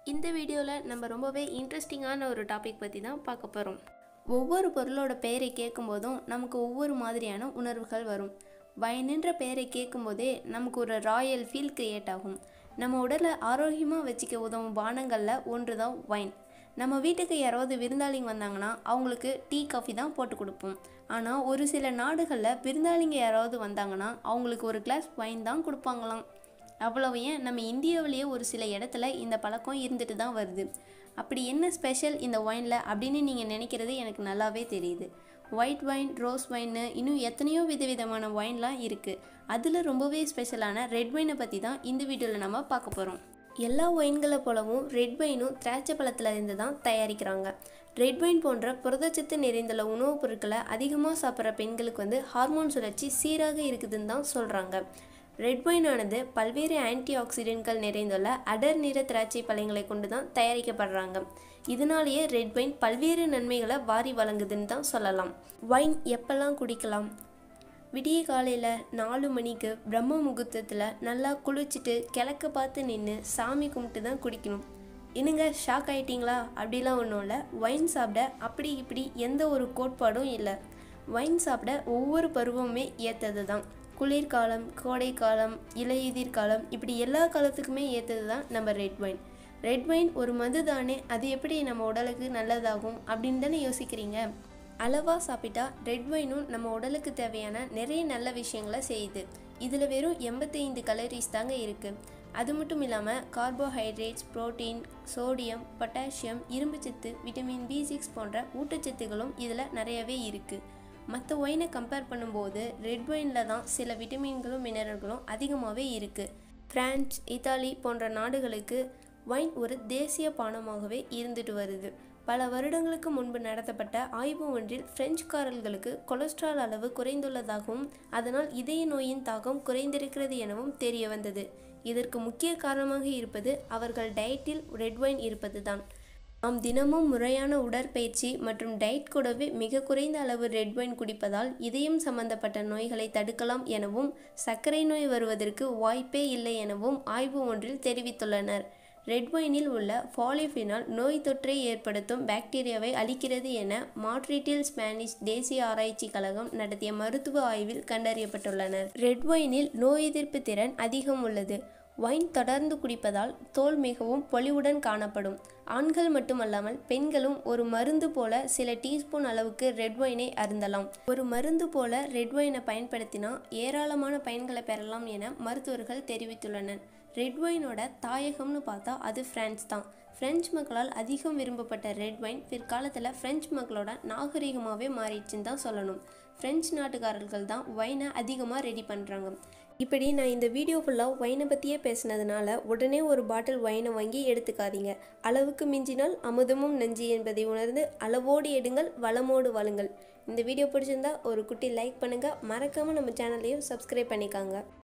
இந்த வீடியோவில் நம்ம ரொம்பவே இன்ட்ரெஸ்டிங்கான ஒரு டாபிக் பற்றி தான் பார்க்க போகிறோம் ஒவ்வொரு பொருளோட பெயரை கேட்கும்போதும் நமக்கு ஒவ்வொரு மாதிரியான உணர்வுகள் வரும் வயனுன்ற பெயரை கேட்கும்போதே நமக்கு ஒரு ராயல் ஃபீல் கிரியேட் ஆகும் நம்ம உடலை ஆரோக்கியமாக வச்சுக்க உதவும் பானங்களில் ஒன்று தான் வைன் நம்ம வீட்டுக்கு யாராவது விருந்தாளிங்க வந்தாங்கன்னா அவங்களுக்கு டீ காஃபி தான் போட்டு கொடுப்போம் ஆனால் ஒரு சில நாடுகளில் விருந்தாளிங்க யாராவது வந்தாங்கன்னா அவங்களுக்கு ஒரு கிளாஸ் வைன் தான் கொடுப்பாங்களாம் அவ்வளவு ஏன் நம்ம இந்தியாவிலேயே ஒரு சில இடத்துல இந்த பழக்கம் இருந்துட்டு தான் வருது அப்படி என்ன ஸ்பெஷல் இந்த ஒயினில் அப்படின்னு நீங்கள் நினைக்கிறது எனக்கு நல்லாவே தெரியுது ஒயிட் ஒயின் ரோஸ் ஒயின்னு இன்னும் எத்தனையோ விதவிதமான ஒயின்லாம் இருக்குது அதில் ரொம்பவே ஸ்பெஷலான ரெட் ஒயினை பற்றி தான் இந்த வீடியோவில் நம்ம பார்க்க போகிறோம் எல்லா ஒயின்களை போலவும் ரெட் ஒயினும் திராட்சை பழத்தில் இருந்து தான் தயாரிக்கிறாங்க ரெட் ஒயின் போன்ற புரதச்சத்து நிறைந்துள்ள உணவுப் பொருட்களை அதிகமாக சாப்பிட்ற பெண்களுக்கு வந்து ஹார்மோன் சுழற்சி சீராக இருக்குதுன்னு தான் சொல்கிறாங்க ரெட் ஒயினானது பல்வேறு ஆன்டி ஆக்சிடென்ட்கள் நிறைந்துள்ள அடர் நிற திராட்சை பழங்களை கொண்டு தான் தயாரிக்கப்படுறாங்க இதனாலேயே ரெட் ஒயின் பல்வேறு நன்மைகளை வாரி வழங்குதுன்னு தான் சொல்லலாம் ஒயின் எப்பெல்லாம் குடிக்கலாம் விடிய காலையில் நாலு மணிக்கு பிரம்ம முகூர்த்தத்தில் நல்லா குளிச்சுட்டு கிழக்க பார்த்து நின்று சாமி கும்பிட்டு தான் குடிக்கணும் என்னங்க ஷாக் ஆயிட்டீங்களா அப்படிலாம் ஒன்றும் இல்லை ஒயின் சாப்பிட அப்படி இப்படி எந்த ஒரு கோட்பாடும் இல்லை ஒயின் சாப்பிட ஒவ்வொரு பருவமுமே ஏற்றது தான் குளிர்காலம் கோடைக்காலம் இலையுதிர் காலம் இப்படி எல்லா காலத்துக்குமே ஏற்றது தான் நம்ம ரெட் ஒயின் ரெட் ஒயின் ஒரு மது தானே அது எப்படி நம்ம உடலுக்கு நல்லதாகும் அப்படின்னு தானே யோசிக்கிறீங்க அளவாக சாப்பிட்டா ரெட் ஒயினும் நம்ம உடலுக்கு தேவையான நிறைய நல்ல விஷயங்களை செய்யுது இதில் வெறும் எண்பத்தைந்து கலரிஸ் தாங்க இருக்குது அது மட்டும் இல்லாமல் கார்போஹைட்ரேட்ஸ் புரோட்டீன் சோடியம் பொட்டாசியம் இரும்புச்சத்து விட்டமின் பி சிக்ஸ் போன்ற ஊட்டச்சத்துகளும் இதில் நிறையவே இருக்குது மற்ற ஒயினை கம்பேர் பண்ணும்போது ரெட் ஒயினில் தான் சில விட்டமின்களும் மினரல்களும் அதிகமாகவே இருக்குது பிரான்ஸ் இத்தாலி போன்ற நாடுகளுக்கு ஒயின் ஒரு தேசிய பானமாகவே இருந்துட்டு வருது பல வருடங்களுக்கு முன்பு நடத்தப்பட்ட ஆய்வு ஒன்றில் பிரெஞ்சுக்காரர்களுக்கு கொலஸ்ட்ரால் அளவு குறைந்துள்ளதாகவும் அதனால் இதய நோயின் தாக்கம் குறைந்திருக்கிறது எனவும் தெரிய வந்தது இதற்கு முக்கிய காரணமாக இருப்பது அவர்கள் டயட்டில் ரெட் ஒயின் இருப்பது தான் நாம் தினமும் முறையான உடற்பயிற்சி மற்றும் டயட் கூடவே மிக குறைந்த அளவு ரெட் ஒயின் குடிப்பதால் இதயம் சம்பந்தப்பட்ட நோய்களை தடுக்கலாம் எனவும் சர்க்கரை நோய் வருவதற்கு வாய்ப்பே இல்லை எனவும் ஆய்வு ஒன்றில் தெரிவித்துள்ளனர் ரெட் ஒயினில் உள்ள ஃபாலிஃபினால் நோய் தொற்றை ஏற்படுத்தும் பாக்டீரியாவை அழிக்கிறது என மாட்ரிட்டில் ஸ்பானிஷ் தேசிய ஆராய்ச்சி கழகம் நடத்திய மருத்துவ ஆய்வில் கண்டறியப்பட்டுள்ளனர் ரெட் ஒயினில் நோய் எதிர்ப்பு திறன் அதிகம் உள்ளது ஒயின் தொடர்ந்து குடிப்பதால் தோல் மிகவும் பொலிவுடன் காணப்படும் ஆண்கள் மட்டுமல்லாமல் பெண்களும் ஒரு மருந்து போல சில டீஸ்பூன் அளவுக்கு ரெட் ஒயினை அருந்தலாம் ஒரு மருந்து போல ரெட் ஒயினை பயன்படுத்தினா ஏராளமான பயன்களை பெறலாம் என மருத்துவர்கள் தெரிவித்துள்ளனர் ரெட் ஒயினோட தாயகம்னு பார்த்தா அது பிரான்ஸ் தான் பிரெஞ்சு மக்களால் அதிகம் விரும்பப்பட்ட ரெட் ஒயின் பிற்காலத்தில் பிரெஞ்சு மக்களோட நாகரிகமாகவே மாறிடுச்சுன்னு தான் சொல்லணும் பிரெஞ்சு நாட்டுக்காரர்கள் தான் ஒயினை அதிகமாக ரெடி பண்ணுறாங்க இப்படி நான் இந்த வீடியோ ஃபுல்லாக ஒயினை பற்றியே பேசினதுனால உடனே ஒரு பாட்டில் ஒயினை வாங்கி எடுத்துக்காதீங்க அளவுக்கு மிஞ்சினால் அமுதமும் நஞ்சு என்பதை உணர்ந்து அளவோடு எடுங்கள் வளமோடு வாழுங்கள் இந்த வீடியோ பிடிச்சிருந்தா ஒரு குட்டி லைக் பண்ணுங்கள் மறக்காமல் நம்ம சேனலையும் சப்ஸ்கிரைப் பண்ணிக்காங்க